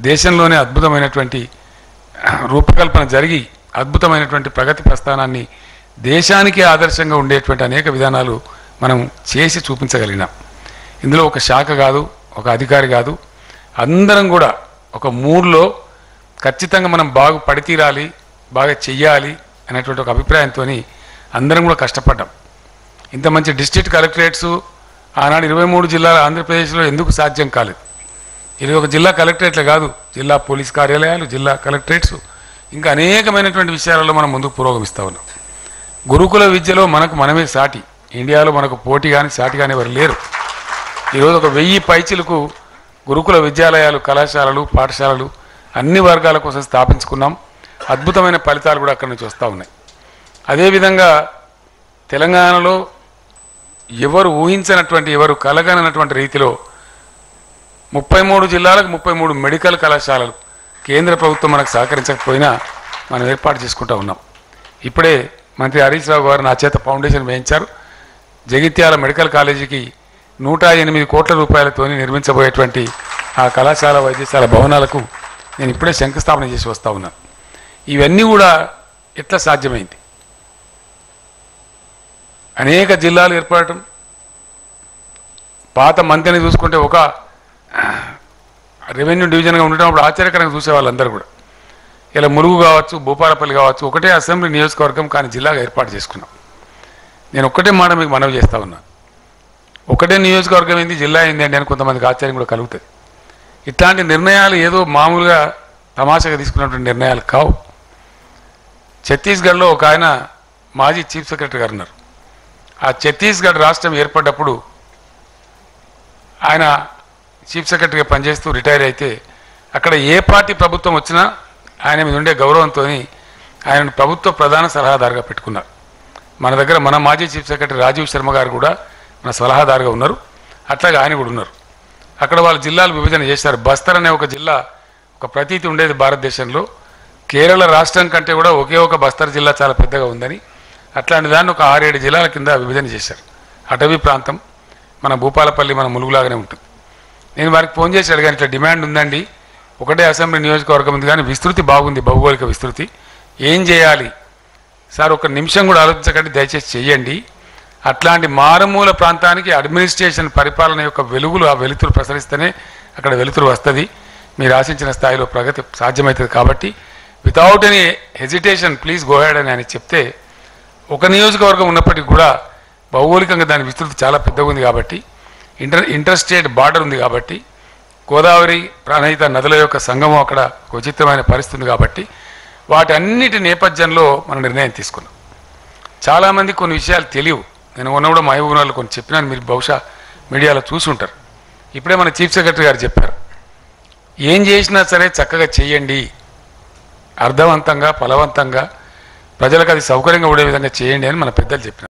దేశంలోనే అద్భుతమైనటువంటి రూపకల్పన జరిగి అద్భుతమైనటువంటి ప్రగతి ప్రస్థానాన్ని దేశానికే ఆదర్శంగా ఉండేటువంటి అనేక విధానాలు మనం చేసి చూపించగలిగినాం ఇందులో ఒక శాఖ కాదు ఒక అధికారి కాదు అందరం కూడా ఒక మూడ్లో ఖచ్చితంగా మనం బాగు పడితీరాలి బాగా చెయ్యాలి అనేటువంటి ఒక అభిప్రాయంతో అందరం కూడా కష్టపడ్డాం ఇంత మంచి డిస్ట్రిక్ట్ కలెక్టరేట్స్ ఆనాడు ఇరవై మూడు జిల్లాల ఆంధ్రప్రదేశ్లో ఎందుకు సాధ్యం కాలేదు ఇది ఒక జిల్లా కలెక్టరేట్లే కాదు జిల్లా పోలీస్ కార్యాలయాలు జిల్లా కలెక్టరేట్స్ ఇంకా అనేకమైనటువంటి విషయాలలో మనం ముందుకు పురోగమిస్తూ ఉన్నాం గురుకుల విద్యలో మనకు మనమే సాటి ఇండియాలో మనకు పోటీ కానీ సాటి కానీ ఎవరు లేరు ఈరోజు ఒక వెయ్యి పైచిలకు గురుకుల విద్యాలయాలు కళాశాలలు పాఠశాలలు అన్ని వర్గాల కోసం స్థాపించుకున్నాం అద్భుతమైన ఫలితాలు కూడా అక్కడి నుంచి వస్తూ ఉన్నాయి అదేవిధంగా తెలంగాణలో ఎవరు ఊహించినటువంటి ఎవరు కలగనటువంటి రీతిలో ముప్పై మూడు జిల్లాలకు ముప్పై మూడు మెడికల్ కళాశాలలు కేంద్ర ప్రభుత్వం మనకు సహకరించకపోయినా మనం ఏర్పాటు చేసుకుంటూ ఉన్నాం ఇప్పుడే మంత్రి హరీష్ రావు గారు నా చేత ఫౌండేషన్ వేయించారు జగిత్యాల మెడికల్ కాలేజీకి నూట ఎనిమిది కోట్ల రూపాయలతో నిర్మించబోయేటువంటి ఆ కళాశాల వైద్యశాల భవనాలకు నేను ఇప్పుడే శంకుస్థాపన చేసి వస్తూ ఉన్నాను ఇవన్నీ కూడా ఎట్లా సాధ్యమైంది అనేక జిల్లాలు ఏర్పడటం పాత మంత్రిని చూసుకుంటే ఒక రెవెన్యూ డివిజన్గా ఉండటం అప్పుడు ఆశ్చర్యకరంగా చూసే వాళ్ళందరూ కూడా ఇలా మురుగు కావచ్చు భూపాలపల్లి కావచ్చు ఒకటే అసెంబ్లీ నియోజకవర్గం కానీ జిల్లాగా ఏర్పాటు చేసుకున్నాం నేను ఒక్కటే మాట మీకు మనవి చేస్తా ఉన్నా ఒకటే నియోజకవర్గం ఏంది జిల్లా ఏంది అండి అని కొంతమందికి ఆశ్చర్యం కూడా కలుగుతుంది ఇట్లాంటి నిర్ణయాలు ఏదో మామూలుగా తమాషగా తీసుకున్నటువంటి నిర్ణయాలు కావు ఛత్తీస్గఢ్లో ఒక ఆయన మాజీ చీఫ్ సెక్రటరీ గారు ఉన్నారు ఆ ఛత్తీస్గఢ్ రాష్ట్రం ఏర్పడ్డప్పుడు ఆయన చీఫ్ సెక్రటరీగా పనిచేస్తూ రిటైర్ అయితే అక్కడ ఏ పార్టీ ప్రభుత్వం వచ్చినా ఆయన మీద ఉండే గౌరవంతో ఆయనను ప్రభుత్వ ప్రధాన సలహాదారుగా పెట్టుకున్నారు మన దగ్గర మన మాజీ చీఫ్ సెక్రటరీ రాజీవ్ శర్మ గారు కూడా మన సలహాదారుగా ఉన్నారు అట్లాగే ఆయన కూడా ఉన్నారు అక్కడ వాళ్ళ జిల్లాలు విభజన చేశారు బస్తర్ అనే ఒక జిల్లా ఒక ప్రతీతి ఉండేది భారతదేశంలో కేరళ రాష్ట్రం కంటే కూడా ఒకే ఒక బస్తర్ జిల్లా చాలా పెద్దగా ఉందని అట్లాంటి దాన్ని ఒక ఆరేడు జిల్లాల కింద విభజన చేశారు అటవీ ప్రాంతం మన భూపాలపల్లి మన ములుగులాగానే ఉంటుంది నేను వారికి ఫోన్ చేసి అడిగాను ఇట్లా డిమాండ్ ఉందండి ఒకటే అసెంబ్లీ నియోజకవర్గం ఉంది కానీ విస్తృతి బాగుంది భౌగోళిక విస్తృతి ఏం చేయాలి సార్ ఒక నిమిషం కూడా ఆలోచించకండి దయచేసి చెయ్యండి అట్లాంటి మారుమూల ప్రాంతానికి అడ్మినిస్ట్రేషన్ పరిపాలన యొక్క వెలుగులు ఆ వెలుతురు ప్రసరిస్తేనే అక్కడ వెలుతురు వస్తుంది మీరు ఆశించిన స్థాయిలో ప్రగతి సాధ్యమవుతుంది కాబట్టి without any hesitation please go ahead అని ఆయన చెప్తే ఒక నియోజకవర్గం ఉన్నప్పటికీ కూడా భౌగోళికంగా దాని విస్తృతి చాలా పెద్దగా ఉంది కాబట్టి ఇంటర్ ఇంటర్ స్టేట్ బార్డర్ ఉంది కాబట్టి గోదావరి ప్రాణహిత నదుల యొక్క సంగమం అక్కడ ఒక విచిత్రమైన పరిస్థితి ఉంది కాబట్టి వాటన్నిటి నేపథ్యంలో మనం నిర్ణయం తీసుకున్నాం చాలామంది కొన్ని విషయాలు తెలియవు నేను ఉన్న కూడా మహబూబ్నగర్లో కొన్ని చెప్పినాను మీరు బహుశా మీడియాలో చూసి ఉంటారు ఇప్పుడే మన చీఫ్ సెక్రటరీ గారు చెప్పారు ఏం చేసినా సరే చక్కగా చేయండి అర్థవంతంగా ఫలవంతంగా ప్రజలకు అది సౌకర్యంగా ఉండే విధంగా చేయండి అని మన పెద్దలు చెప్పినారు